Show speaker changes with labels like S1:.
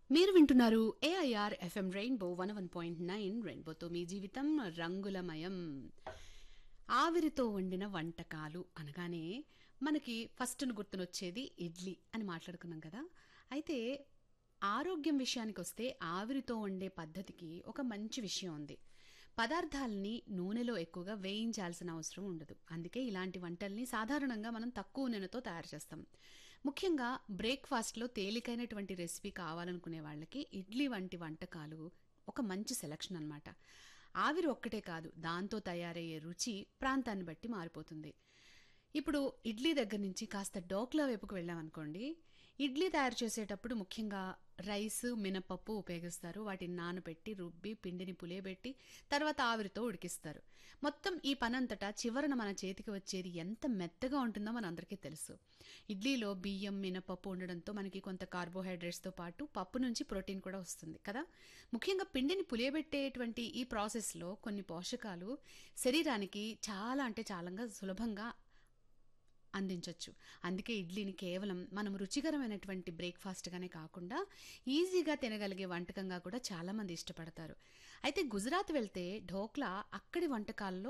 S1: మీరు వింటున్నారు AIR FM rainbow one one point nine రెయిన్బోతో మీ జీవితం రంగులమయం ఆవిరితో వండిన వంటకాలు అనగానే మనకి ఫస్ట్ గుర్తునొచ్చేది ఇడ్లీ అని మాట్లాడుకున్నాం కదా అయితే ఆరోగ్యం విషయానికి వస్తే ఆవిరితో వండే పద్ధతికి ఒక మంచి విషయం ఉంది పదార్థాలని నూనెలో ఎక్కువగా వేయించాల్సిన అవసరం ఉండదు అందుకే ఇలాంటి వంటల్ని సాధారణంగా మనం తక్కువ నూనెతో తయారు చేస్తాం ముఖ్యంగా బ్రేక్ఫాస్ట్లో తేలికైనటువంటి రెసిపీ కావాలనుకునే వాళ్ళకి ఇడ్లీ వంటి వంటకాలు ఒక మంచి సెలక్షన్ అన్నమాట ఆవిరి ఒక్కటే కాదు దాంతో తయారయ్యే రుచి ప్రాంతాన్ని బట్టి మారిపోతుంది ఇప్పుడు ఇడ్లీ దగ్గర నుంచి కాస్త డోక్లా వైపుకు వెళ్ళామనుకోండి ఇడ్లీ తయారు చేసేటప్పుడు ముఖ్యంగా రైస్ మినపప్పు ఉపయోగిస్తారు వాటిని నానబెట్టి రుబ్బి పిండిని పులియబెట్టి తర్వాత ఆవిరితో ఉడికిస్తారు మొత్తం ఈ పనంతటా చివరన మన చేతికి వచ్చేది ఎంత మెత్తగా ఉంటుందో మనందరికీ తెలుసు ఇడ్లీలో బియ్యం మినపప్పు ఉండడంతో మనకి కొంత కార్బోహైడ్రేట్స్తో పాటు పప్పు నుంచి ప్రోటీన్ కూడా వస్తుంది కదా ముఖ్యంగా పిండిని పులియబెట్టేటువంటి ఈ ప్రాసెస్లో కొన్ని పోషకాలు శరీరానికి చాలా అంటే చాలా సులభంగా అందించవచ్చు అందుకే ఇడ్లీని కేవలం మనం రుచికరమైనటువంటి బ్రేక్ఫాస్ట్గానే కాకుండా ఈజీగా తినగలిగే వంటకంగా కూడా చాలామంది ఇష్టపడతారు అయితే గుజరాత్ వెళ్తే ఢోక్లా అక్కడి వంటకాల్లో